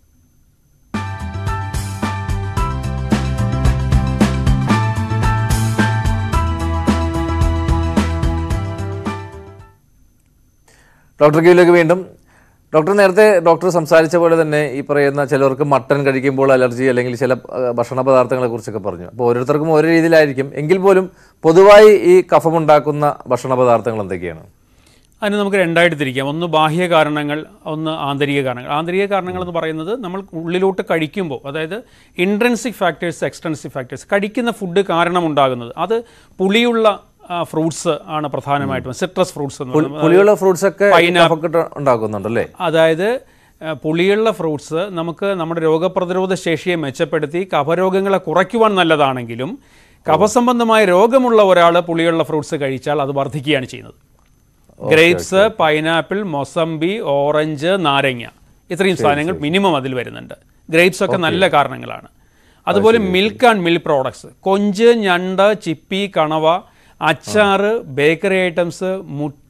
ഡോക്ടർ ക്യൂയിലേക്ക് വീണ്ടും ഡോക്ടർ നേരത്തെ ഡോക്ടർ സംസാരിച്ച പോലെ തന്നെ ഈ പറയുന്ന ചിലർക്ക് മട്ടൺ കഴിക്കുമ്പോൾ അലർജി അല്ലെങ്കിൽ ചില ആ, ഭക്ഷണ പദാർത്ഥങ്ങളെ കുറിച്ചൊക്കെ പറഞ്ഞു അപ്പോൾ ഓരോരുത്തർക്കും ഓരോ രീതിയിലായിരിക്കും എങ്കിൽ പോലും പൊതുവായി ഈ കഫമുണ്ടാക്കുന്ന ഭക്ഷണ പദാർത്ഥങ്ങൾ എന്തൊക്കെയാണ് അതിന് നമുക്ക് രണ്ടായിട്ട് തിരിക്കാം ഒന്ന് ബാഹ്യ കാരണങ്ങൾ ഒന്ന് ആന്തരിക കാരണങ്ങൾ ആന്തരിക കാരണങ്ങൾ എന്ന് പറയുന്നത് നമ്മൾ ഉള്ളിലോട്ട് കഴിക്കുമ്പോൾ അതായത് ഇൻട്രൻസിക് ഫാക്ടേഴ്സ് എക്സ്റ്റൻസിക് ഫാക്ടേഴ്സ് കഴിക്കുന്ന ഫുഡ് കാരണമുണ്ടാകുന്നത് അത് പുളിയുള്ള ഫ്രൂട്ട്സ് ആണ് പ്രധാനമായിട്ടും സിട്രസ് ഫ്രൂട്ട്സ് എന്ന് പറയുന്നത് പുളിയുള്ള ഫ്രൂട്ട്സ് ഒക്കെ Pineapple. കഫക്കെട്ട് ഉണ്ടാക്കുന്നുണ്ടല്ലേ അതായത് ആ, പുളിയുള്ള ഫ്രൂട്ട്സ് നമുക്ക് നമ്മുടെ രോഗപ്രതിരോധ ശേഷിയെ മെച്ചപ്പെടുത്തി കഫരോഗങ്ങളെ കുറയ്ക്കുവാൻ നല്ലതാണെങ്കിലും കഫസംബന്ധമായ രോഗമുള്ള ഒരാൾ പുളിയുള്ള ഫ്രൂട്ട്സ് കഴിച്ചാൽ അത് വർദ്ധിക്കുകയാണ് ചെയ്യുന്നത് ഗ്രേപ്സ് പൈനാപ്പിൾ മൊസംബി ഓറഞ്ച് നാരങ്ങ ഇത്രയും സാധനങ്ങൾ മിനിമം അതിൽ വരുന്നുണ്ട് ഗ്രേപ്സ് ഒക്കെ നല്ല കാരണങ്ങളാണ് അതുപോലെ മിൽക്ക് ആൻഡ് മിൽക്ക് പ്രോഡക്ട്സ് കൊഞ്ച് ഞണ്ട് ചിപ്പി കണവ അച്ചാറ് ബേക്കറി ഐറ്റംസ് മുട്ട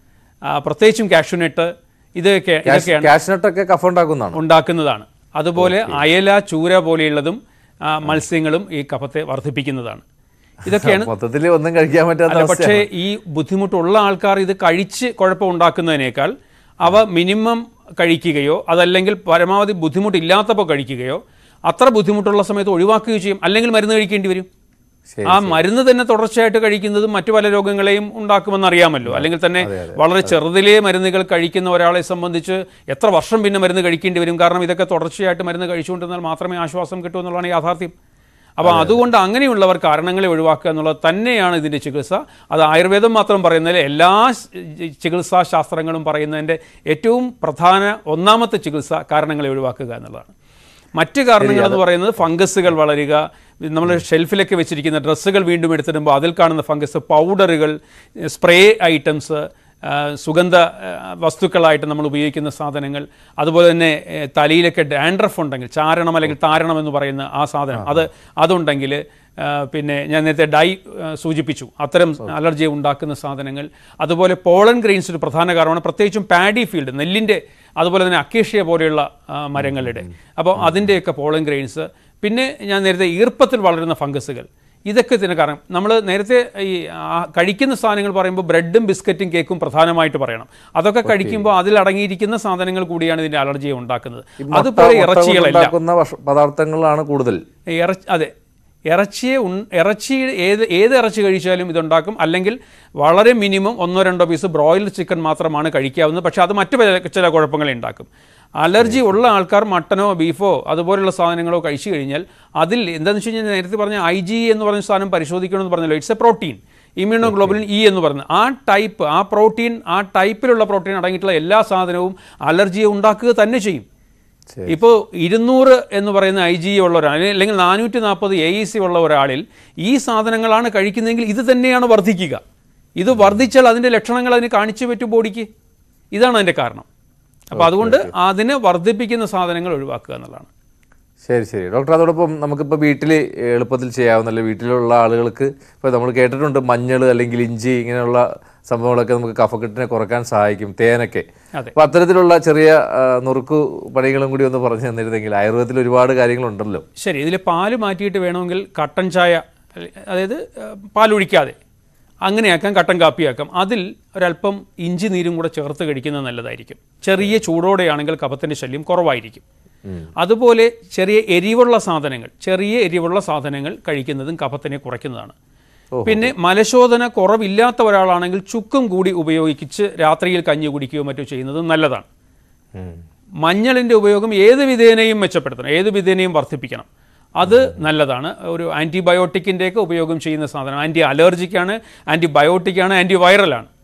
ആ, പ്രത്യേകിച്ചും കാഷ്യൂനട്ട് ഇതൊക്കെ ഇതൊക്കെയാണ് കാഷ്നട്ടൊക്കെ കഫം ഉണ്ടാക്കുന്നതാണ് ഉണ്ടാക്കുന്നതാണ് അതുപോലെ അയല ചൂര പോലെയുള്ളതും ആ, മത്സ്യങ്ങളും ഈ കഫത്തെ വർദ്ധിപ്പിക്കുന്നതാണ് ഇതൊക്കെയാണ് മൊത്തത്തിൽ ഒന്നും കഴിക്കാൻ പറ്റാത്ത അല്ല അവസ്ഥ പക്ഷേ ഈ ബുദ്ധിമുട്ടുള്ള ആൾക്കാർ ഇത് കഴിച്ച് കുഴപ്പം ഉണ്ടാക്കുന്നതിനേക്കാൾ അവ മിനിമം കഴിക്കുകയോ അതല്ലെങ്കിൽ പരമാവധി ബുദ്ധിമുട്ടില്ലാത്തപ്പോൾ കഴിക്കുകയോ അത്ര ബുദ്ധിമുട്ടുള്ള സമയത്ത് ഒഴിവാക്കുകയോ ചെയ്യും അല്ലെങ്കിൽ മരുന്ന് കഴിക്കേണ്ടി വരും ശരി, ആ മരുന്ന് തന്നെ തുടർച്ചയായിട്ട് കഴിക്കുന്നത് മറ്റു പല രോഗങ്ങളെയും ഉണ്ടാക്കുമെന്ന് അറിയാമല്ലോ അല്ലെങ്കിൽ തന്നെ വളരെ ചെറുതിലേ മരുന്നുകൾ കഴിക്കുന്ന ഒരാളെ സംബന്ധിച്ച് എത്ര വർഷം പിന്നെ മരുന്ന് കഴിക്കേണ്ടി വരും കാരണം ഇതൊക്കെ തുടർച്ചയായിട്ട് മരുന്ന് കഴിച്ചുകൊണ്ടിരുന്നാൽ മാത്രമേ ആശ്വാസം കിട്ടൂ എന്നുള്ളതാണ് യാഥാർത്ഥ്യം അപ്പോൾ അതുകൊണ്ട് അങ്ങനെയുള്ളവർ കാരണങ്ങളെ ഒഴിവാക്കുക എന്നുള്ളത് തന്നെയാണ് ഇതിൻ്റെ ചികിത്സ അത് ആയുർവേദം മാത്രം പറയുന്നതിൽ എല്ലാ സ് ചികിത്സാ ശാസ്ത്രങ്ങളും പറയുന്നതിൻ്റെ ഏറ്റവും പ്രധാന ഒന്നാമത്തെ ചികിത്സ കാരണങ്ങളെ ഒഴിവാക്കുക എന്നുള്ളതാണ് മറ്റ് കാരണങ്ങൾ എന്ന് പറയുന്നത് ഫംഗസുകൾ വളരുക നമ്മൾ ഷെൽഫിലൊക്കെ വെച്ചിരിക്കുന്ന ഡ്രസ്സുകൾ വീണ്ടും എടുത്തിടുമ്പോൾ അതിൽ കാണുന്ന ഫംഗസ് പൗഡറുകൾ സ്പ്രേ ഐറ്റംസ് ആ, സുഗന്ധ ആ, വസ്തുക്കളായിട്ട് നമ്മൾ ഉപയോഗിക്കുന്ന സാധനങ്ങൾ അതുപോലെ തന്നെ ഏ, തലയിലൊക്കെ ഡാൻഡ്രഫ് ഉണ്ടെങ്കിൽ ചാരണം അല്ലെങ്കിൽ താരണം എന്ന് പറയുന്ന ആ സാധനം അത് അതുണ്ടെങ്കിൽ ആ, പിന്നെ ഞാൻ നേരത്തെ ഡൈ ആ, സൂചിപ്പിച്ചു അത്തരം അലർജി ഉണ്ടാക്കുന്ന സാധനങ്ങൾ അതുപോലെ പോളൻ ഗ്രെയിൻസ് ഒരു പ്രധാന കാരണമാണ് പ്രത്യേകിച്ചും പാഡി ഫീൽഡ് നെല്ലിൻ്റെ അതുപോലെ തന്നെ അക്കേഷ്യ പോലെയുള്ള ആ, മരങ്ങളുടെ അപ്പോൾ അതിൻ്റെയൊക്കെ പോളൻ ഗ്രെയിൻസ് പിന്നെ ഞാൻ നേരത്തെ ഈർപ്പത്തിൽ വളരുന്ന ഫംഗസുകൾ ഇതൊക്കെ ഇതിന് കാരണം നമ്മൾ നേരത്തെ ഈ ആ, കഴിക്കുന്ന സാധനങ്ങൾ പറയുമ്പോൾ ബ്രെഡും ബിസ്ക്കറ്റും കേക്കും പ്രധാനമായിട്ട് പറയണം അതൊക്കെ കഴിക്കുമ്പോൾ അതിൽ അടങ്ങിയിരിക്കുന്ന സാധനങ്ങൾ കൂടിയാണ് ഇതിൻ്റെ അലർജിയെ ഉണ്ടാക്കുന്നത് ഈ മുട്ട- അതുപോലെ മുട്ട ഇറച്ചികളെല്ലാം കൊണ്ടുണ്ടാക്കുന്ന ഭക്ഷ- പദാർത്ഥങ്ങളാണ് കൂടുതൽ ഇറച്ചി അതെ ഇറച്ചിയെ ഉൺ ഇറച്ചി ഏത് ഏത് ഇറച്ചി കഴിച്ചാലും ഇതുണ്ടാക്കും അല്ലെങ്കിൽ വളരെ മിനിമം ഒന്നോ രണ്ടോ പീസ് ബ്രോയിലർ ചിക്കൻ മാത്രമാണ് കഴിക്കാവുന്നത് പക്ഷേ അത് മറ്റു പല- ചില കുഴപ്പങ്ങളെ ഉണ്ടാക്കും അലർജി ഉള്ള ആൾക്കാർ മട്ടനോ ബീഫോ അതുപോലുള്ള സാധനങ്ങളോ കഴിച്ചു കഴിഞ്ഞാൽ അതിൽ എന്താണെന്ന് വെച്ച് കഴിഞ്ഞാൽ നേരത്തെ പറഞ്ഞ ഐ ജി എന്ന് പറഞ്ഞ സാധനം പരിശോധിക്കണമെന്ന് പറഞ്ഞല്ലോ it's a protein immunoglobulin E എന്ന് പറയുന്നത് ആ ടൈപ്പ് ആ പ്രോട്ടീൻ ആ ടൈപ്പിലുള്ള പ്രോട്ടീൻ അടങ്ങിയിട്ടുള്ള എല്ലാ സാധനവും അലർജിയെ ഉണ്ടാക്കുക തന്നെ ചെയ്യും ശരി. ഇപ്പോൾ ഇരുന്നൂറ് എന്ന് പറയുന്ന ഐ ജി ഉള്ള ഒരാൾ അല്ലെങ്കിൽ നാനൂറ്റി നാൽപ്പത് എ ഇ സി ഉള്ള ഒരാളിൽ ഈ സാധനങ്ങളാണ് കഴിക്കുന്നതെങ്കിൽ ഇത് തന്നെയാണ് വർദ്ധിക്കുക ഇത് വർദ്ധിച്ചാൽ അതിൻ്റെ ലക്ഷണങ്ങൾ അതിന് കാണിച്ചു പറ്റും ബോഡിക്ക് ഇതാണ് അതിൻ്റെ കാരണം അപ്പോൾ അതുകൊണ്ട് അതിനെ വർദ്ധിപ്പിക്കുന്ന സാധനങ്ങൾ ഒഴിവാക്കുക എന്നുള്ളതാണ് ശരി ശരി ഡോക്ടർ അതോടൊപ്പം നമുക്കിപ്പോൾ വീട്ടിൽ എളുപ്പത്തിൽ ചെയ്യാവുന്നല്ലേ വീട്ടിലുള്ള ആളുകൾക്ക് ഇപ്പോൾ നമ്മൾ കേട്ടിട്ടുണ്ട് മഞ്ഞൾ അല്ലെങ്കിൽ ഇഞ്ചി ഇങ്ങനെയുള്ള സംഭവങ്ങളൊക്കെ നമുക്ക് കഫക്കെട്ടിനെ കുറയ്ക്കാൻ സഹായിക്കും തേനൊക്കെ അതെ. അപ്പോൾ അത്തരത്തിലുള്ള ചെറിയ ആ, നുറുക്കു പണികളും കൂടി ഒന്ന് പറഞ്ഞു തന്നിരുന്നെങ്കിൽ ആയുർവേദത്തിൽ ഒരുപാട് കാര്യങ്ങളുണ്ടല്ലോ ശരി ഇതിൽ പാല് മാറ്റിയിട്ട് വേണമെങ്കിൽ കട്ടൻ ചായ അല്ലെ- അതായത് ഏഹ്, പാലൊഴിക്കാതെ അങ്ങനെയാക്കാം കട്ടൻ കാപ്പിയാക്കാം അതിൽ ഒരല്പം ഇഞ്ചി നീരും കൂടെ ചേർത്ത് കഴിക്കുന്നത് നല്ലതായിരിക്കും ചെറിയ ചൂടോടെയാണെങ്കിൽ കഫത്തിൻ്റെ ശല്യം കുറവായിരിക്കും അതുപോലെ ചെറിയ എരിവുള്ള സാധനങ്ങൾ ചെറിയ എരിവുള്ള സാധനങ്ങൾ കഴിക്കുന്നതും കഫത്തിനെ കുറയ്ക്കുന്നതാണ് പിന്നെ മലശോധന കുറവില്ലാത്ത ഒരാളാണെങ്കിൽ ചുക്കും കൂടി ഉപയോഗിച്ച് രാത്രിയിൽ കഞ്ഞി കുടിക്കുകയോ മറ്റോ ചെയ്യുന്നതും നല്ലതാണ് ഉം. മഞ്ഞളിൻ്റെ ഉപയോഗം ഏത് വിധേനയും മെച്ചപ്പെടുത്തണം ഏത് വിധേനയും വർദ്ധിപ്പിക്കണം അത് നല്ലതാണ് ഒരു ആൻറ്റിബയോട്ടിക്കിൻ്റെയൊക്കെ ഉപയോഗം ചെയ്യുന്ന സാധനം ആൻറ്റി അലർജിക്കാണ് ആൻറ്റിബയോട്ടിക്കാണ് ആൻറ്റി വൈറലാണ്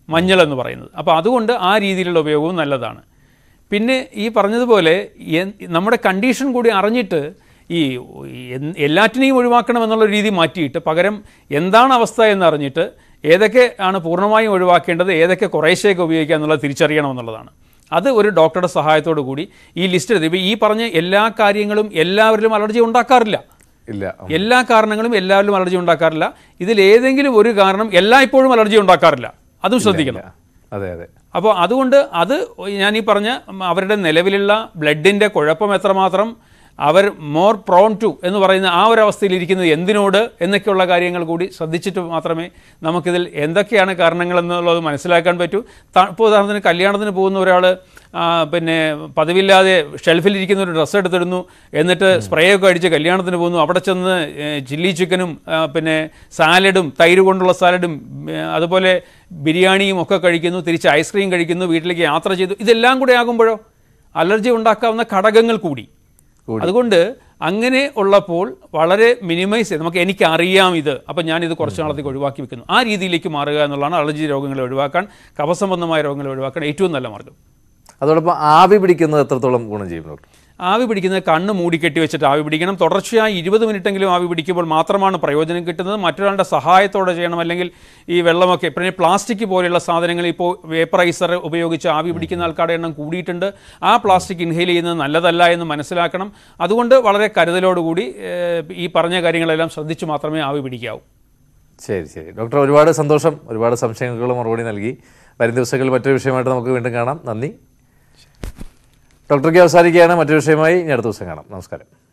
മഞ്ഞൾ എന്ന് പറയുന്നത് അപ്പോൾ അതുകൊണ്ട് ആ രീതിയിലുള്ള ഉപയോഗവും നല്ലതാണ് പിന്നെ ഈ പറഞ്ഞതുപോലെ എൻ- നമ്മുടെ കണ്ടീഷൻ കൂടി അറിഞ്ഞിട്ട് ഈ എൻ- എല്ലാറ്റിനെയും ഒഴിവാക്കണം എന്നുള്ള രീതി മാറ്റിയിട്ട് പകരം എന്താണ് അവസ്ഥ എന്ന് അറിഞ്ഞിട്ട് ഏതൊക്കെ ആണ് പൂർണ്ണമായും ഒഴിവാക്കേണ്ടത് ഏതൊക്കെ കുറേശ്ശേക്ക് ഉപയോഗിക്കുക എന്നുള്ളത് തിരിച്ചറിയണം എന്നുള്ളതാണ് അത് ഒരു ഡോക്ടറുടെ സഹായത്തോടു കൂടി ഈ ലിസ്റ്റ് എഴുതി ഇപ്പോൾ ഈ പറഞ്ഞ എല്ലാ കാര്യങ്ങളും എല്ലാവരിലും അലർജി ഉണ്ടാക്കാറില്ല ഇല്ല എല്ലാ കാരണങ്ങളും എല്ലാവരിലും അലർജി ഉണ്ടാക്കാറില്ല ഇതിൽ ഏതെങ്കിലും ഒരു കാരണം എല്ലായ്പ്പോഴും അലർജി ഉണ്ടാക്കാറില്ല അതും ശ്രദ്ധിക്കണം അതെ അതെ അപ്പോൾ അതുകൊണ്ട് അത് ഞാൻ ഈ പറഞ്ഞ അവരുടെ നിലവിലുള്ള ബ്ലഡിൻ്റെ കുഴപ്പം എത്രമാത്രം അവർ മോർ പ്രോൺ ടു എന്ന് പറയുന്ന ആ ഒരു അവസ്ഥയിൽ ഇരിക്കുന്നത് എന്തിനോട് എന്നൊക്കെയുള്ള കാര്യങ്ങൾ കൂടി ശ്രദ്ധിച്ചിട്ട് മാത്രമേ നമുക്കിതിൽ എന്തൊക്കെയാണ് കാരണങ്ങൾ എന്നുള്ളത് മനസ്സിലാക്കാൻ പറ്റൂ ത- ഇപ്പോൾ ഉദാഹരണത്തിന് കല്യാണത്തിന് പോകുന്ന ഒരാൾ പിന്നെ പതിവില്ലാതെ ഷെൽഫിലിരിക്കുന്ന ഒരു ഡ്രസ്സ് എടുത്തിടുന്നു എന്നിട്ട് സ്പ്രേ ഒക്കെ അടിച്ച് കല്യാണത്തിന് പോകുന്നു അവിടെ ചെന്ന് ഏഹ്, ചില്ലി ചിക്കനും ആ, പിന്നെ സാലഡും തൈര് കൊണ്ടുള്ള സാലഡും ഏഹ്, അതുപോലെ ബിരിയാണിയും ഒക്കെ കഴിക്കുന്നു തിരിച്ച് ഐസ്ക്രീം കഴിക്കുന്നു വീട്ടിലേക്ക് യാത്ര ചെയ്തു ഇതെല്ലാം കൂടെ ആകുമ്പോഴോ അലർജി ഉണ്ടാക്കാവുന്ന ഘടകങ്ങൾ കൂടി അതുകൊണ്ട് അങ്ങനെ ഉള്ളപ്പോൾ വളരെ മിനിമൈസ് ചെയ്ത് നമുക്ക് എനിക്കറിയാം ഇത് അപ്പം ഞാൻ ഇത് കുറച്ച് നാളത്തേക്ക് ഒഴിവാക്കി വെക്കുന്നു ആ രീതിയിലേക്ക് മാറുക എന്നുള്ളതാണ് അലർജി രോഗങ്ങളെ ഒഴിവാക്കാൻ കഫസംബന്ധമായ രോഗങ്ങളെ ഒഴിവാക്കാൻ ഏറ്റവും നല്ല മാർഗ്ഗം അതോടൊപ്പം ആവി പിടിക്കുന്നത് എത്രത്തോളം ഗുണം ചെയ്യും ഡോക്ടർ ആവി പിടിക്കുന്നത് കണ്ണ് മൂടിക്കെട്ടി വെച്ചിട്ട് ആവി പിടിക്കണം തുടർച്ചയായി ഇരുപത് മിനിറ്റെങ്കിലും ആവി പിടിക്കുമ്പോൾ മാത്രമാണ് പ്രയോജനം കിട്ടുന്നത് മറ്റൊരാളുടെ സഹായത്തോടെ ചെയ്യണം അല്ലെങ്കിൽ ഈ വെള്ളമൊക്കെ പിന്നെ പ്ലാസ്റ്റിക് പോലെയുള്ള സാധനങ്ങൾ ഇപ്പോൾ വേപ്പറൈസർ ഉപയോഗിച്ച് ആവി പിടിക്കുന്ന ആൾക്കാരുടെ എണ്ണം കൂടിയിട്ടുണ്ട് ആ പ്ലാസ്റ്റിക് ഇൻഹെയിൽ ചെയ്യുന്നത് നല്ലതല്ല എന്ന് മനസ്സിലാക്കണം അതുകൊണ്ട് വളരെ കരുതലോടുകൂടി ഏഹ്, ഈ പറഞ്ഞ കാര്യങ്ങളെല്ലാം ശ്രദ്ധിച്ച് മാത്രമേ ആവി പിടിക്കാവൂ ശരി ശരി ഡോക്ടർ ഒരുപാട് സന്തോഷം ഒരുപാട് സംശയങ്ങൾക്ക് മറുപടി നൽകി വരും ദിവസങ്ങളിൽ മറ്റൊരു വിഷയമായിട്ട് നമുക്ക് വീണ്ടും കാണാം നന്ദി ഡോക്ടർക്ക് അവസാനിക്കുകയാണ് മറ്റൊരു വിഷയമായി ഇനി അടുത്ത ദിവസം കാണാം നമസ്കാരം